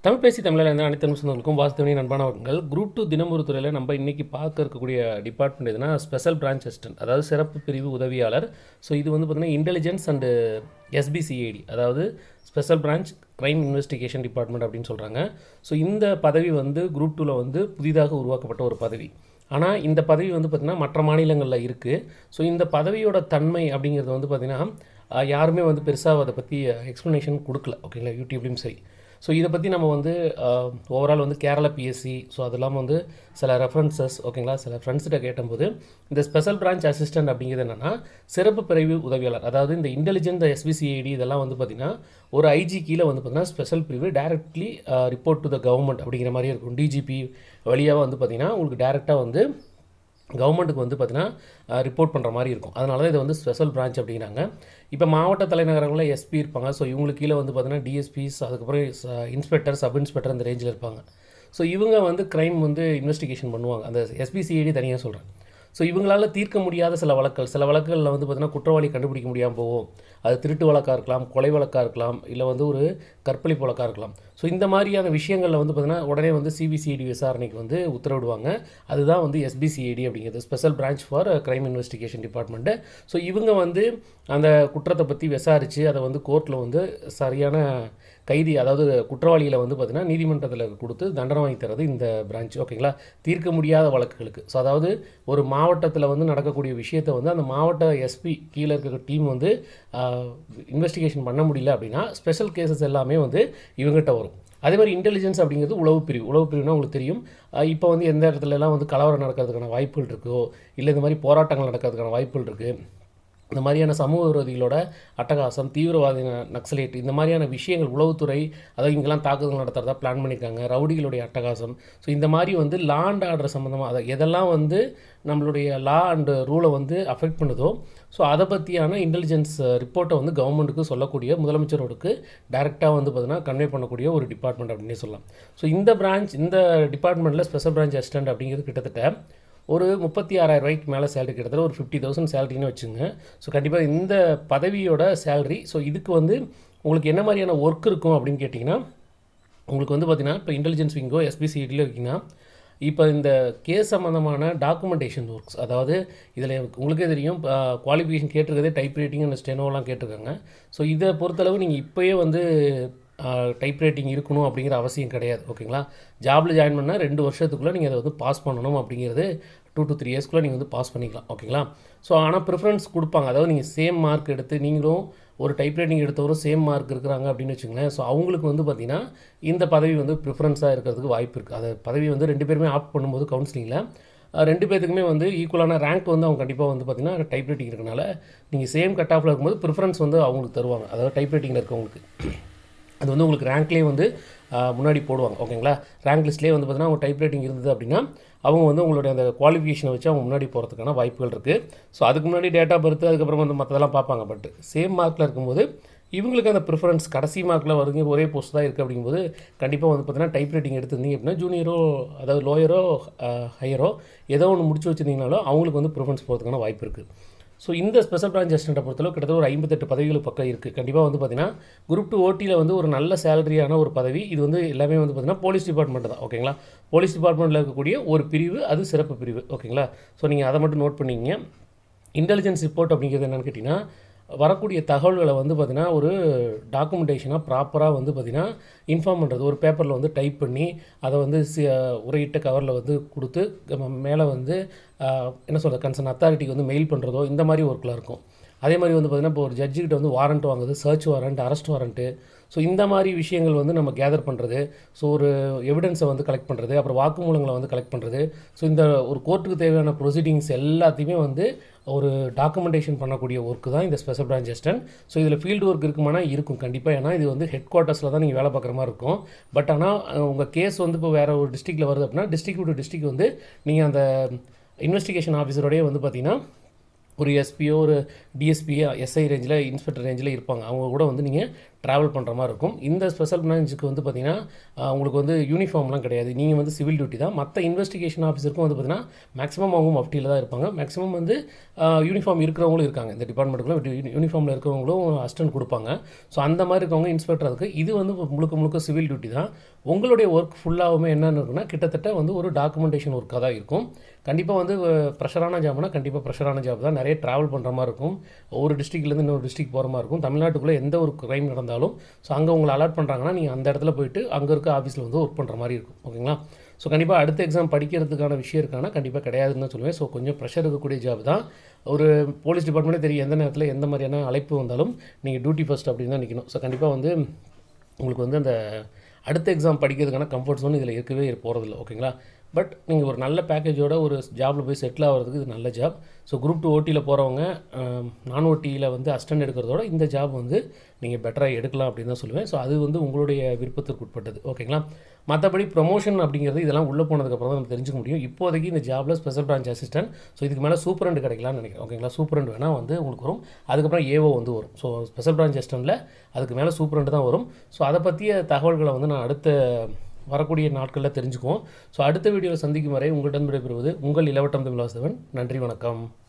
தமிழ் பேசி தமிழில் இருந்த அனைத்து சொந்தங்களுக்கும் வாசுதேவனின் அன்பானவர்கள் குரூப் டூ தினமொரு துறையில் நம்ம இன்றைக்கி பார்க்க இருக்கக்கூடிய டிபார்ட்மெண்ட் எதுனா ஸ்பெஷல் பிரான்ச் அசிஸ்டன்ட் அதாவது சிறப்பு பிரிவு உதவியாளர் ஸோ இது வந்து பார்த்திங்கன்னா இன்டெலிஜென்ஸ் அண்டு எஸ்பிசிஐடி அதாவது special branch crime investigation department அப்படின்னு சொல்கிறாங்க ஸோ இந்த பதவி வந்து குரூப் டூவில் வந்து புதிதாக உருவாக்கப்பட்ட ஒரு பதவி ஆனால் இந்த பதவி வந்து பார்த்திங்கன்னா மற்ற மாநிலங்களில் இருக்குது ஸோ இந்த பதவியோட தன்மை அப்படிங்கிறது வந்து பார்த்திங்கன்னா அஹ், யாருமே வந்து பெருசாக அதை பற்றி எக்ஸ்ப்ளனேஷன் கொடுக்கல ஓகேங்களா யூடியூப்லேயும் சரி ஸோ இதை பற்றி நம்ம வந்து ஓவரால் வந்து கேரளா பிஎஸ்சி ஸோ அது இல்லாமல் வந்து சில ரெஃபரன்சஸ் ஓகேங்களா சில ஃப்ரெண்ட்ஸ்கிட்ட கேட்டபோது இந்த ஸ்பெஷல் பிரான்ச் அசிஸ்டன்ட் அப்படிங்கிறது என்னென்னா சிறப்பு பிரிவு உதவியாளர் அதாவது இந்த இன்டெலிஜென்ட் எஸ்பிசிஐடி இதெல்லாம் வந்து பார்த்திங்கன்னா ஒரு ஐஜி கீழே வந்து பார்த்திங்கன்னா ஸ்பெஷல் பிரிவு directly report to the government அப்படிங்கிற மாதிரி இருக்கும் டிஜிபி வழியாக வந்து பார்த்திங்கன்னா உங்களுக்கு டேரெக்டாக வந்து கவர்மெண்ட்டுக்கு வந்து பார்த்தீங்கன்னா ரிப்போர்ட் பண்ணுற மாதிரி இருக்கும் அதனால தான் இதை வந்து ஸ்பெஷல் பிரான்ச் அப்படிங்கிறாங்க இப்போ மாவட்ட தலைநகரங்களில் எஸ்பி இருப்பாங்க ஸோ இவங்களுக்கு கீழே வந்து பார்த்தீங்கன்னா டிஎஸ்பிஸ் அதுக்கப்புறம் இன்ஸ்பெக்டர் சப் இன்ஸ்பெக்டர் அந்த ரேஞ்சில் இருப்பாங்க ஸோ இவங்க வந்து க்ரைம் வந்து இன்வெஸ்டிகேஷன் பண்ணுவாங்க அந்த எஸ்பிசிஐடி தனியாக சொல்கிறேன் ஸோ இவங்களால தீர்க்க முடியாத சில வழக்குகள் சில வழக்குகளில் வந்து பார்த்தீங்கன்னா குற்றவாளி கண்டுபிடிக்க முடியாமல் போகும் அது திருட்டு வழக்காக இருக்கலாம் கொலை வழக்காக இருக்கலாம் இல்லை வந்து ஒரு கற்பழிப்பு வழக்காக இருக்கலாம் ஸோ இந்த மாதிரியான விஷயங்களில் வந்து பார்த்தீங்கன்னா உடனே வந்து சிபிசிஐடி விசாரணைக்கு வந்து உத்தரவிடுவாங்க அதுதான் வந்து எஸ்பிசிஐடி அப்படிங்கிறது special branch for crime investigation department so இவங்க வந்து அந்த குற்றத்தை பற்றி விசாரித்து அதை வந்து கோர்ட்டில் வந்து சரியான கைதி அதாவது குற்றவாளிகளை வந்து பார்த்திங்கன்னா நீதிமன்றத்தில் கொடுத்து தண்டனை வாங்கி தரது இந்த பிரான்ச் ஓகேங்களா தீர்க்க முடியாத வழக்குகளுக்கு ஸோ அதாவது ஒரு மாவட்டத்தில் வந்து நடக்கக்கூடிய விஷயத்தை வந்து அந்த மாவட்ட எஸ்பி கீழே இருக்கிற டீம் வந்து இன்வெஸ்டிகேஷன் பண்ண முடியல அப்படின்னா ஸ்பெஷல் கேசஸ் எல்லாமே வந்து இவங்ககிட்ட வரும் அதே மாதிரி இன்டெலிஜென்ஸ் அப்படிங்கிறது உளவு பிரிவு உளவு பிரிவுனா உங்களுக்கு தெரியும் அஹ் இப்போ வந்து எந்த இடத்துல எல்லாம் வந்து கலவரம் நடக்கிறதுக்கான வாய்ப்புகள் இருக்கோ இல்லை இந்த மாதிரி போராட்டங்கள் நடக்கிறதுக்கான வாய்ப்புகள் இருக்குது இந்த மாதிரியான சமூக விரோதிகளோட அட்டகாசம் தீவிரவாதி ந- நக்சலைட் இந்த மாதிரியான விஷயங்கள் உளவுத்துறை அதாவது இங்கெல்லாம் தாக்குதல் நடத்துறதா பிளான் பண்ணியிருக்காங்க ரவுடிகளுடைய அட்டகாசம் ஸோ இந்த மாதிரி வந்து லா அண்ட் ஆர்டர் சம்மந்தமாக அதை எதெல்லாம் வந்து நம்மளுடைய லா அண்ட் ரூலை வந்து அஃபெக்ட் பண்ணுதோ ஸோ அதை பற்றியான இன்டெலிஜென்ஸ் ரிப்போர்ட்டை வந்து கவர்மெண்ட்டுக்கு சொல்லக்கூடிய முதலமைச்சரோடுக்கு டைரெக்டாக வந்து பார்த்தீங்கன்னா கன்வே பண்ணக்கூடிய ஒரு டிபார்ட்மெண்ட் அப்படின்னே சொல்லலாம் ஸோ இந்த பிரான்ச் இந்த டிபார்ட்மெண்ட்டில் ஸ்பெஷல் பிரான்ச் அசிஸ்டன்ட் அப்படிங்கிறது கிட்டத்தட்ட ஒரு முப்பத்தி ஆறாயிரம் ரூபாய்க்கு மேலே சேலரி கிட்டத்தட்ட ஒரு ஃபிஃப்டி தௌசண்ட் சேலரின்னு வச்சுங்க ஸோ கண்டிப்பாக இந்த பதவியோட சேலரி ஸோ இதுக்கு வந்து உங்களுக்கு என்ன மாதிரியான ஒர்க் இருக்கும் அப்படின்னு கேட்டிங்கன்னா உங்களுக்கு வந்து பார்த்தீங்கன்னா இப்போ இன்டெலிஜென்ஸ் விங்கோ எஸ்பிசிடியில் இருக்கீங்கன்னா இப்போ இந்த கேஸ் சம்மந்தமான டாக்குமெண்டேஷன் ஒர்க்ஸ் அதாவது இதில் உங்களுக்கே தெரியும் குவாலிஃபிகேஷன் கேட்டிருக்கதே டைப் ரைட்டிங் அண்ட் ஸ்டெனோலாம் கேட்டிருக்காங்க ஸோ இதை பொறுத்தளவு நீங்கள் இப்போயே வந்து டைப் ரைட்டிங் இருக்கணும் அப்படிங்கிற அவசியம் கிடையாது ஓகேங்களா ஜாபில் ஜாயின் பண்ணால் ரெண்டு வருஷத்துக்குள்ளே நீங்கள் அதை வந்து பாஸ் பண்ணணும் அப்படிங்கிறது டூ to த்ரீ இயர்ஸ்க்குள்ளே நீங்கள் வந்து பாஸ் பண்ணிக்கலாம் ஓகேங்களா ஸோ ஆனால் ப்ரிஃபரன்ஸ் கொடுப்பாங்க அதாவது நீங்கள் சேம் மார்க் எடுத்து நீங்களும் ஒரு டைப் ரைட்டிங் எடுத்தவரும் சேம் மார்க் இருக்கிறாங்க அப்படின்னு வச்சுங்களேன் ஸோ அவங்களுக்கு வந்து பார்த்திங்கன்னா இந்த பதவி வந்து ப்ரிஃபரன்ஸாக இருக்கிறதுக்கு வாய்ப்பு இருக்குது அது பதவி வந்து ரெண்டு பேருமே ஆப்ட் பண்ணும்போது கவுன்சிலிங்கில் ரெண்டு பேத்துக்குமே வந்து ஈக்குவலான ரேங்க் வந்து அவங்க கண்டிப்பாக வந்து பார்த்திங்கன்னா டைப் ரைட்டிங் இருக்கனால நீங்கள் சேம் கட் ஆஃபில் இருக்கும்போது ப்ரிஃபரன்ஸ் வந்து அவங்களுக்கு தருவாங்க அதாவது டைப் ரைட்டிங்கில் இருக்கவங்களுக்கு அது வந்து உங்களுக்கு ரேங்க்லேயே வந்து ஆஹ், முன்னாடி போடுவாங்க ஓகேங்களா ரேங்க் லிஸ்ட்லேயே வந்து பார்த்தீங்கன்னா அவங்க டைப் ரைட்டிங் இருந்தது அப்படின்னா அவங்க வந்து உங்களுடைய அந்த குவாலிஃபிகேஷனை வச்சு அவங்க முன்னாடி போகிறதுக்கான வாய்ப்புகள் இருக்குது ஸோ அதுக்கு முன்னாடி டேட்டா பர்த் அதுக்கப்புறம் வந்து மற்றதெல்லாம் பார்ப்பாங்க பட் சேம் மார்க்கில் இருக்கும்போது இவங்களுக்கு அந்த ப்ரிஃபரன்ஸ் கடைசி மார்க்கில் வருங்க ஒரே போஸ்ட் தான் இருக்குது அப்படிங்கும்போது கண்டிப்பாக வந்து பார்த்தீங்கன்னா டைப் ரைட்டிங் எடுத்திருந்தீங்க அப்படின்னா ஜூனியரோ அதாவது லோயரோ ஹையரோ ஏதோ ஒன்று முடிச்சு வச்சுருந்தீங்கனாலும் அவங்களுக்கு வந்து ப்ரிஃபரன்ஸ் போகிறதுக்கான வாய்ப்பு இருக்குது ஸோ இந்த ஸ்பெஷல் பிரான்ச் அசிஸ்டண்ட்டை பொறுத்தளவு கிட்டத்தட்ட ஒரு ஐம்பத்தெட்டு பதவிகள் பக்கம் இருக்குது கண்டிப்பாக வந்து பார்த்தீங்கன்னா குரூப் டூ ஓட்டியில் வந்து ஒரு நல்ல சேலரியான ஒரு பதவி இது வந்து எல்லாமே வந்து பார்த்தீங்கன்னா போலீஸ் டிபார்ட்மெண்ட் தான் ஓகேங்களா போலீஸ் டிபார்ட்மெண்ட்டில் இருக்கக்கூடிய ஒரு பிரிவு அது சிறப்பு பிரிவு ஓகேங்களா ஸோ நீங்கள் அதை மட்டும் நோட் பண்ணிங்க இன்டெலிஜென்ஸ் ரிப்போர்ட் அப்படிங்கிறது என்னென்னு கேட்டிங்கன்னா வரக்கூடிய தகவல்களை வந்து பார்த்திங்கன்னா ஒரு டாக்குமெண்டேஷனாக ப்ராப்பராக வந்து பார்த்திங்கன்னா இன்ஃபார்ம் பண்ணுறது ஒரு பேப்பரில் வந்து டைப் பண்ணி அதை வந்து சி- உரையிட்ட கவரில் வந்து கொடுத்து மேலே வந்து ஆஹ், என்ன சொல்கிறது கன்சர்ன் அத்தாரிட்டிக்கு வந்து மெயில் பண்ணுறதோ இந்த மாதிரி ஒர்க்கில் இருக்கும் அதே மாதிரி வந்து பார்த்திங்கன்னா இப்போ ஒரு ஜட்ஜிக்கிட்ட வந்து வாரண்ட் வாங்குது search warrant arrest warrant so இந்த மாதிரி விஷயங்கள் வந்து நம்ம கேதர் பண்ணுறது ஸோ ஒரு எவிடன்ஸை வந்து கலெக்ட் பண்ணுறது அப்புறம் வாக்குமூலங்களை வந்து கலெக்ட் பண்ணுறது ஸோ இந்த ஒரு கோர்ட்டுக்கு தேவையான ப்ரொசீடிங்ஸ் எல்லாத்தையுமே வந்து ஒரு டாக்குமெண்டேஷன் பண்ணக்கூடிய ஒர்க்கு தான் இந்த ஸ்பெஷல் பிரான்ச் அசிஸ்டன்ட் ஸோ இதில் ஃபீல்டு ஒர்க் இருக்குமானா இருக்கும் கண்டிப்பாக ஏன்னா இது வந்து ஹெட் குவார்ட்டர்ஸில் தான் நீங்கள் வேலை பார்க்குற மாதிரி இருக்கும் பட் ஆனால் உங்கள் கேஸ் வந்து இப்போ வேறு ஒரு டிஸ்ட்ரிக்டில் வருது அப்படின்னா டிஸ்ட்ரிக்ட் டு டிஸ்ட்ரிக்ட் வந்து நீங்கள் அந்த இன்வெஸ்டிகேஷன் ஆஃபீஸரோடய வந்து பார்த்தீங்கன்னா ஒரு எஸ்பியோ ஒரு டிஎஸ்பியோ எஸ்ஐ ரேஞ்சில் இன்ஸ்பெக்டர் ரேஞ்சில் இருப்பாங்க அவங்க கூட வந்து நீங்கள் ட்ராவல் பண்ணுற மாதிரி இருக்கும் இந்த ஸ்பெஷல் பிரான்ச்சுக்கு வந்து பார்த்திங்கன்னா ஆஹ், உங்களுக்கு வந்து யூனிஃபார்ம்லாம் கிடையாது நீங்கள் வந்து சிவில் டியூட்டி தான் மற்ற இன்வெஸ்டிகேஷன் ஆஃபீஸருக்கும் வந்து பார்த்திங்கன்னா மேக்ஸிமம் அவங்க மஃப்டியில் தான் இருப்பாங்க மேக்ஸிமம் வந்து யூனிஃபார்ம் இருக்கிறவங்களும் இருக்காங்க இந்த டிபார்ட்மெண்ட்டுக்குள்ள யூனிஃபார்மில் இருக்கிறவங்களும் அசிஸ்டன்ட் கொடுப்பாங்க ஸோ அந்த மாதிரி இருக்கவங்க இன்ஸ்பெக்டர் அதுக்கு இது வந்து முழுக்க முழுக்க சிவில் டியூட்டி தான் உங்களுடைய ஒர்க் ஃபுல்லாகவுமே என்னென்னு இருக்குன்னா கிட்டத்தட்ட வந்து ஒரு டாக்குமெண்டேஷன் ஒர்க்காக தான் இருக்கும் கண்டிப்பாக வந்து ப்ரெஷரான ஜாப்னா கண்டிப்பாக ப்ரெஷரான ஜாப் தான் நிறைய ட்ராவல் பண்ணுற மாதிரி இருக்கும் ஒவ்வொரு டிஸ்ட்ரிக்ட்லேருந்து இன்னொரு டிஸ்ட்ரிக் போகிற மாதிரி இருக்கும் தமிழ்நாட்டுக்குள்ளே எந்த ஒரு க்ரைம் நடந்தாலும் ஸோ அங்கே உங்களை அலாட் பண்ணுறாங்கன்னா நீங்கள் அந்த இடத்துல போயிட்டு அங்கே இருக்க ஆஃபீஸில் வந்து ஒர்க் பண்ணுற மாதிரி இருக்கும் ஓகேங்களா ஸோ கண்டிப்பாக அடுத்த எக்ஸாம் படிக்கிறதுக்கான விஷயம் இருக்கானா கண்டிப்பாக கிடையாதுன்னு தான் சொல்லுவேன் ஸோ கொஞ்சம் ப்ரெஷர் இருக்கக்கூடிய ஜாப் தான் ஒரு போலீஸ் டிபார்ட்மெண்ட்டே தெரியும் எந்த நேரத்தில் எந்த மாதிரியான அழைப்பு வந்தாலும் நீங்கள் டியூட்டி ஃபஸ்ட் அப்படின்னு தான் நிற்கணும் ஸோ கண்டிப்பாக வந்து உங்களுக்கு வந்து அந்த அடுத்த எக்ஸாம் படிக்கிறதுக்கான கம்ஃபர்ட் ஜோன் இதில் இருக்கவே போகிறதில்ல ஓகேங்களா பட் நீங்கள் ஒரு நல்ல பேக்கேஜோட ஒரு ஜாபில் போய் செட்டில் ஆகிறதுக்கு இது நல்ல ஜாப் ஸோ குரூப் டூ ஓட்டியில் போகிறவங்க நான் ஓட்டியில் வந்து அஸ்டன்ட் எடுக்கிறதோட இந்த ஜாப் வந்து நீங்கள் பெட்டராக எடுக்கலாம் அப்படின்னு தான் சொல்லுவேன் ஸோ அது வந்து உங்களுடைய விருப்பத்திற்கு உட்பட்டது ஓகேங்களா மற்றபடி ப்ரொமோஷன் அப்படிங்கிறது இதெல்லாம் உள்ளே போனதுக்கப்புறம் தான் நம்ம தெரிஞ்சுக்க முடியும் இப்போதைக்கு இந்த ஜாபில் ஸ்பெஷல் பிரான்ச் அசிஸ்டன்ட் ஸோ இதுக்கு மேலே சூப்பரண்ட் கிடைக்கலாம்னு நினைக்கிறேன் ஓகேங்களா சூப்பரண்ட் வேணால் வந்து உங்களுக்கு வரும் அதுக்கப்புறம் ஏஓ வந்து வரும் ஸோ ஸ்பெஷல் பிரான்ச் அசிஸ்டண்ட்டில் அதுக்கு மேலே சூப்பரண்ட் தான் வரும் ஸோ அதை பற்றிய தகவல்களை வந்து நான் அடுத்த வரக்கூடிய நாட்களில் தெரிஞ்சுக்குவோம் ஸோ அடுத்த வீடியோவில் சந்திக்கும் வரை உங்களிடம் விடைபெறுவது உங்கள் இளவட்டம் தமிழ் வாசவன் நன்றி வணக்கம்